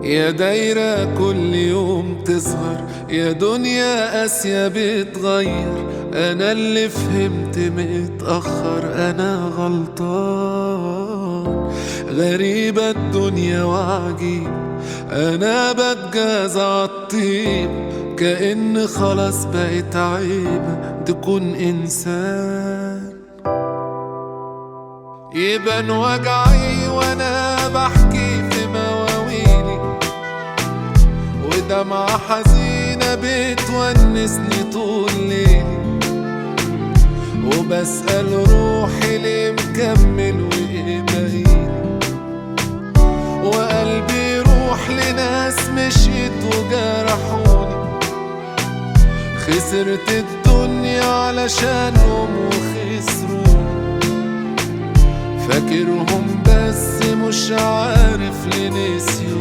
يا دايرة كل يوم تصغر يا دنيا قاسية بتغير أنا اللي فهمت متأخر أنا غلطان غريبة الدنيا وعجيب أنا بتجاز عالطيب كأن خلاص بقت عيب تكون إنسان يبان وجعي وأنا بحكي في مواويلي ودمعة حزينة بتونسني طول ليلي وبسأل روحي ليه مكمل وإيه باقيلي وقلبي يروح لناس مشيت وجرحوني خسرت الدنيا علشانهم وخسروني فاكرهم بس مش عارف ليه نسيوني